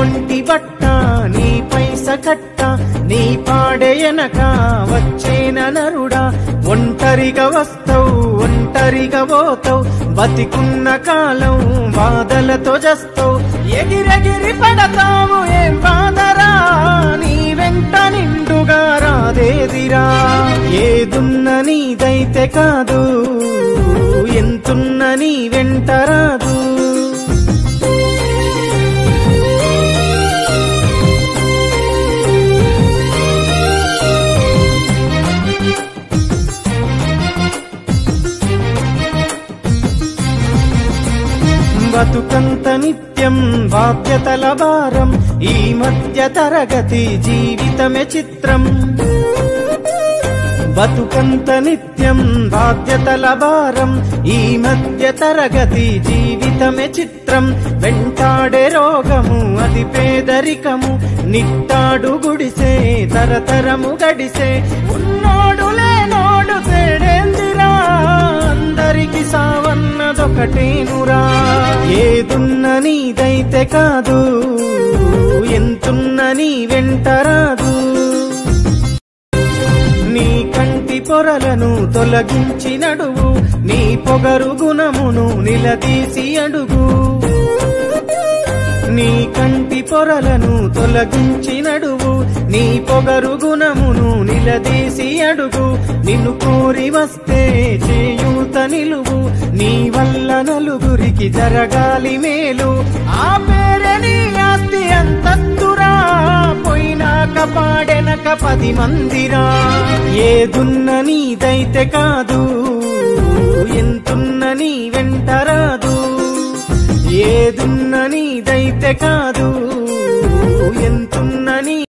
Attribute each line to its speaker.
Speaker 1: ఒంటి బట్ట నీ పైస కట్ట నీ పాడెయనక వచ్చేన నరుడా ఒంటరిగా వస్తావు ఒంటరిగా పోతావు బతికున్న కాలం బాధలతో జస్తావు ఎగిరెగిరి పడతావు ఏం బాధరా నీ వెంట నిండుగా రాదేదిరా ఏదున్న నీదైతే కాదు ఎంతున్న నీ వెంట రాదు బతుకంత నిత్యం బాధ్యతల భారం ఈ మధ్య తరగతి జీవితమే చిత్రం బతుకంత నిత్యం బాధ్యతల భారం ఈ మధ్య తరగతి జీవితమే చిత్రం వెంటాడే రోగము అది పేదరికము నిట్టాడు గుడిసే తరతరము గడిసే ఉన్నోడు లేనోడు తేడేందిరా అందరికి సావన్నదొకటేనురా ఏదున్న నీదైతే కాదు ఎంతున్న నీ వెంటరాదు నీ కంటి పొరలను తొలగించి నడువు నీ పొగరు గుణమును నిలదీసి అడుగు నీ కంటి పొరలను తొలగించి నడువు నీ పొగరు గుణమును నిలదీసి అడుగు నిన్ను కోరి వస్తే చేయూత నిలువు నీ వల్ల నలుగురికి జరగాలి మేలు ఆ పేరే నీ ఆస్తి అంతస్తురా పోయినాక పాడెనక పది మందిరా ఏదున్న నీదైతే కాదు ఎంతున్న నీ వెంటరాదు ఏదున్న నీదైతే కాదు ఎంతున్న